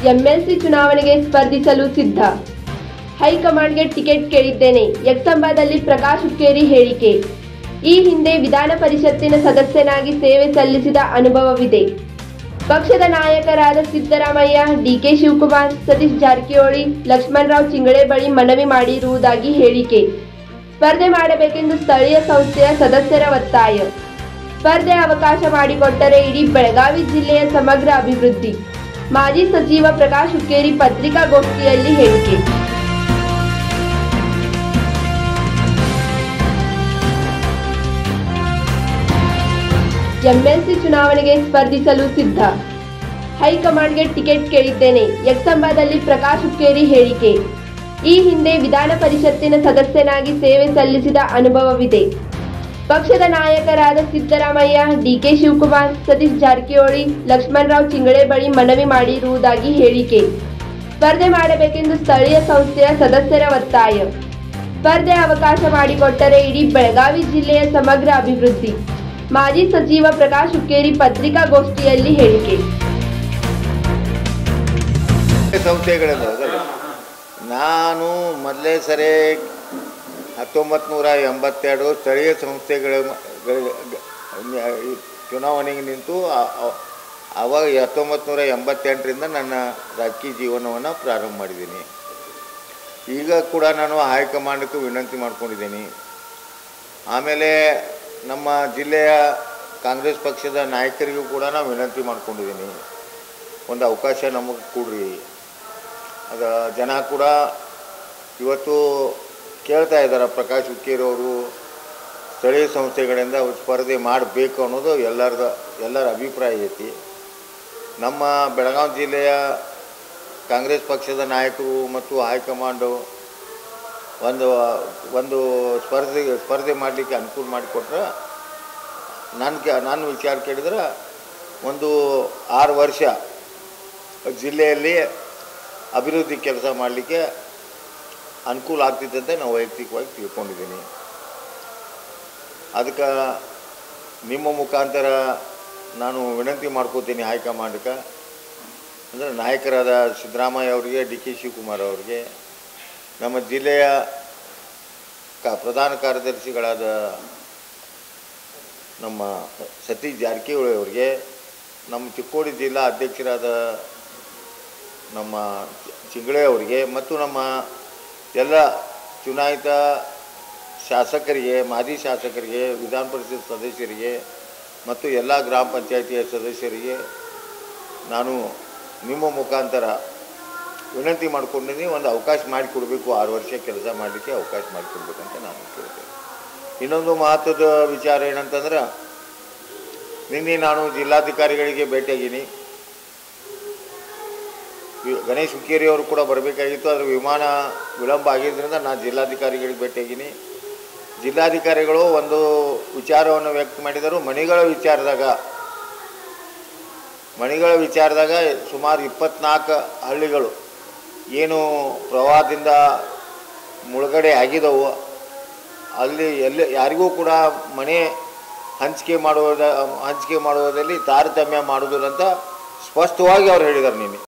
MLC ಚುನಾವಣೆಗೆ ಸ್ಪರ್ಧಿಸಲು ಸಿದ್ಧ ಹೈಕಮಾಂಡ್ಗೆ ಟಿಕೆಟ್ ಕೇಳಿದ್ದೇನೆ ಯಕ್ಷಂಬದಲ್ಲಿ ಪ್ರಕಾಶ್ ಹುಕ್ಕೇರಿ ಹೇಳಿಕೆ ಈ ಹಿಂದೆ ವಿಧಾನ ಪರಿಷತ್ತಿನ ಸದಸ್ಯನಾಗಿ ಸೇವೆ ಸಲ್ಲಿಸಿದ ಅನುಭವವಿದೆ ಪಕ್ಷದ ನಾಯಕರಾದ ಸಿದ್ದರಾಮಯ್ಯ ಡಿಕೆ ಶಿವಕುಮಾರ್ ಸತೀಶ್ ಜಾರಕಿಹೊಳಿ ಲಕ್ಷ್ಮಣರಾವ್ ಚಿಂಗಳೆ ಬಳಿ ಮನವಿ ಮಾಡಿರುವುದಾಗಿ ಹೇಳಿಕೆ ಸ್ಪರ್ಧೆ ಮಾಡಬೇಕೆಂದು ಸ್ಥಳೀಯ ಸಂಸ್ಥೆಯ ಸದಸ್ಯರ ಒತ್ತಾಯ ಸ್ಪರ್ಧೆ ಅವಕಾಶ ಮಾಡಿಕೊಟ್ಟರೆ ಇಡೀ ಬೆಳಗಾವಿ ಜಿಲ್ಲೆಯ ಸಮಗ್ರ ಅಭಿವೃದ್ಧಿ ಮಾಜಿ ಸಚಿವ ಪ್ರಕಾಶ್ ಹುಕ್ಕೇರಿ ಪತ್ರಿಕಾಗೋಷ್ಠಿಯಲ್ಲಿ ಹೇಳಿಕೆ ಎಂಎಲ್ಸಿ ಚುನಾವಣೆಗೆ ಸ್ಪರ್ಧಿಸಲು ಸಿದ್ಧ ಹೈಕಮಾಂಡ್ಗೆ ಟಿಕೆಟ್ ಕೇಳಿದ್ದೇನೆ ಯಕ್ಷಂಬದಲ್ಲಿ ಪ್ರಕಾಶ್ ಹುಕ್ಕೇರಿ ಹೇಳಿಕೆ ಈ ಹಿಂದೆ ವಿಧಾನ ಪರಿಷತ್ತಿನ ಸದಸ್ಯನಾಗಿ ಸೇವೆ ಸಲ್ಲಿಸಿದ ಅನುಭವವಿದೆ ಪಕ್ಷದ ನಾಯಕರಾದ ಸಿದ್ದರಾಮಯ್ಯ ಡಿಕೆ ಶಿವಕುಮಾರ್ ಸತೀಶ್ ಜಾರಕಿಹೊಳಿ ಲಕ್ಷ್ಮಣರಾವ್ ಚಿಂಗಳೆ ಬಳಿ ಮನವಿ ಮಾಡಿರುವುದಾಗಿ ಹೇಳಿಕೆ ಸ್ಪರ್ಧೆ ಮಾಡಬೇಕೆಂದು ಸ್ಥಳೀಯ ಸಂಸ್ಥೆಯ ಸದಸ್ಯರ ಒತ್ತಾಯ ಸ್ಪರ್ಧೆ ಅವಕಾಶ ಮಾಡಿಕೊಟ್ಟರೆ ಇಡೀ ಬೆಳಗಾವಿ ಜಿಲ್ಲೆಯ ಸಮಗ್ರ ಅಭಿವೃದ್ಧಿ ಮಾಜಿ ಸಚಿವ ಪ್ರಕಾಶ್ ಹುಕ್ಕೇರಿ ಪತ್ರಿಕಾಗೋಷ್ಠಿಯಲ್ಲಿ ಹೇಳಿಕೆ ಸಂಸ್ಥೆಗಳಿಂದ ಹೌದಲ್ಲ ನಾನು ಮೊದಲೇ ಸರಿ ಹತ್ತೊಂಬತ್ತು ನೂರ ಎಂಬತ್ತೆರಡು ಸ್ಥಳೀಯ ಸಂಸ್ಥೆಗಳ ಗಳ- ಗ- ಈ ಚುನಾವಣೆಗೆ ನಿಂತು ಆ- ಆ- ಆವಾಗ ಹತ್ತೊಂಬತ್ತು ನೂರ ಎಂಬತ್ತೆಂಟರಿಂದ ನನ್ನ ರಾಜಕೀಯ ಜೀವನವನ್ನು ಪ್ರಾರಂಭ ಮಾಡಿದ್ದೀನಿ ಈಗ ಕೂಡ ನಾನು ಹೈಕಮಾಂಡ್ಗೂ ವಿನಂತಿ ಮಾಡ್ಕೊಂಡಿದ್ದೀನಿ ಆಮೇಲೆ ನಮ್ಮ ಜಿಲ್ಲೆಯ ಕಾಂಗ್ರೆಸ್ ಪಕ್ಷದ ನಾಯಕರಿಗೂ ಕೂಡ ನಾನು ವಿನಂತಿ ಮಾಡ್ಕೊಂಡಿದ್ದೀನಿ ಒಂದು ಅವಕಾಶ ನಮಗೆ ಕೊಡ್ರಿ ಅದು ಜನ ಕೂಡ ಇವತ್ತು ಕೇಳ್ತಾ ಇದ್ದಾರೆ ಪ್ರಕಾಶ್ ಹುಕ್ಕೇರಿ ಅವರು ಸ್ಥಳೀಯ ಸಂಸ್ಥೆಗಳಿಂದ ಸ್ಪರ್ಧೆ ಮಾಡಬೇಕು ಅನ್ನೋದು ಎಲ್ಲರದ ಎಲ್ಲರ ಅಭಿಪ್ರಾಯ ಐತಿ ನಮ್ಮ ಬೆಳಗಾವಿ ಜಿಲ್ಲೆಯ ಕಾಂಗ್ರೆಸ್ ಪಕ್ಷದ ನಾಯಕರು ಮತ್ತು ಹೈಕಮಾಂಡು ಒಂದು ಒಂದು ಸ್ಪರ್ಧೆ ಸ್ಪರ್ಧೆ ಮಾಡಲಿಕ್ಕೆ ಅನುಕೂಲ ಮಾಡಿಕೊಟ್ರೆ ನಾನು ಕೆ ನಾನು ವಿಚಾರ ಕೇಳಿದ್ರೆ ಒಂದು ಆರು ವರ್ಷ ಜಿಲ್ಲೆಯಲ್ಲಿ ಅಭಿವೃದ್ಧಿ ಕೆಲಸ ಮಾಡಲಿಕ್ಕೆ ಅನುಕೂಲ ಆಗ್ತಿದ್ದಂತೆ ನಾವು ವೈಯಕ್ತಿಕವಾಗಿ ತಿಳ್ಕೊಂಡಿದ್ದೀನಿ ಅದಕ್ಕೆ ನಿಮ್ಮ ಮುಖಾಂತರ ನಾನು ವಿನಂತಿ ಮಾಡ್ಕೋತೀನಿ ಹೈಕಮಾಂಡ್ಗೆ ಅಂದರೆ ನಾಯಕರಾದ ಸಿದ್ದರಾಮಯ್ಯ ಅವರಿಗೆ ಡಿ ಕೆ ಶಿವಕುಮಾರ್ ಅವರಿಗೆ ನಮ್ಮ ಜಿಲ್ಲೆಯ ಕ ಪ್ರಧಾನ ಕಾರ್ಯದರ್ಶಿಗಳಾದ ನಮ್ಮ ಸತೀಶ್ ಜಾರಕಿಹೊಳಿ ಅವರಿಗೆ ನಮ್ಮ ಚಿಕ್ಕೋಡಿ ಜಿಲ್ಲಾ ಅಧ್ಯಕ್ಷರಾದ ನಮ್ಮ ಚಿಂಗಳೆ ಅವರಿಗೆ ಮತ್ತು ನಮ್ಮ ಎಲ್ಲ ಚುನಾಯಿತ ಶಾಸಕರಿಗೆ ಮಾಜಿ ಶಾಸಕರಿಗೆ ವಿಧಾನ ಪರಿಷತ್ ಸದಸ್ಯರಿಗೆ ಮತ್ತು ಎಲ್ಲ ಗ್ರಾಮ ಪಂಚಾಯಿತಿಯ ಸದಸ್ಯರಿಗೆ ನಾನು ನಿಮ್ಮ ಮುಖಾಂತರ ವಿನಂತಿ ಮಾಡ್ಕೊಂಡಿದ್ದೀನಿ ಒಂದು ಅವಕಾಶ ಮಾಡಿಕೊಡ್ಬೇಕು ಆರು ವರ್ಷ ಕೆಲಸ ಮಾಡಲಿಕ್ಕೆ ಅವಕಾಶ ಮಾಡಿಕೊಡ್ಬೇಕಂತ ನಾನು ಕೇಳ್ತೇನೆ ಇನ್ನೊಂದು ಮಹತ್ವದ ವಿಚಾರ ಏನಂತಂದ್ರೆ ನಿನ್ನೆ ನಾನು ಜಿಲ್ಲಾಧಿಕಾರಿಗಳಿಗೆ ಭೇಟಿಯಾಗೀನಿ ವಿ- ಗಣೇಶ್ ಹುಕ್ಕೇರಿ ಅವರು ಕೂಡ ಬರಬೇಕಾಗಿತ್ತು ಆದರೆ ವಿಮಾನ ವಿಳಂಬ ಆಗಿದ್ದರಿಂದ ನಾನು ಜಿಲ್ಲಾಧಿಕಾರಿಗಳಿಗೆ ಭೇಟಿಯಾಗೀನಿ ಜಿಲ್ಲಾಧಿಕಾರಿಗಳು ಒಂದು ವಿಚಾರವನ್ನು ವ್ಯಕ್ತ ಮಾಡಿದರು ಮಣಿಗಳ ವಿಚಾರದಾಗ ಮಣಿಗಳ ವಿಚಾರದಾಗ ಸುಮಾರು ಇಪ್ಪತ್ನಾಲ್ಕು ಹಳ್ಳಿಗಳು ಏನು ಪ್ರವಾಹದಿಂದ ಮುಳುಗಡೆ ಆಗಿದವು ಅಲ್ಲಿ ಎಲ್ಲಿ ಯಾರಿಗೂ ಕೂಡ ಮನೆ ಹಂಚಿಕೆ ಮಾಡುವುದ ಹಂಚಿಕೆ ಮಾಡುವುದರಲ್ಲಿ ತಾರತಮ್ಯ ಮಾಡುವುದಿಲ್ಲ ಅಂತ ಸ್ಪಷ್ಟವಾಗಿ ಅವ್ರು ಹೇಳಿದ್ದಾರೆ ನಿನ್ನೆ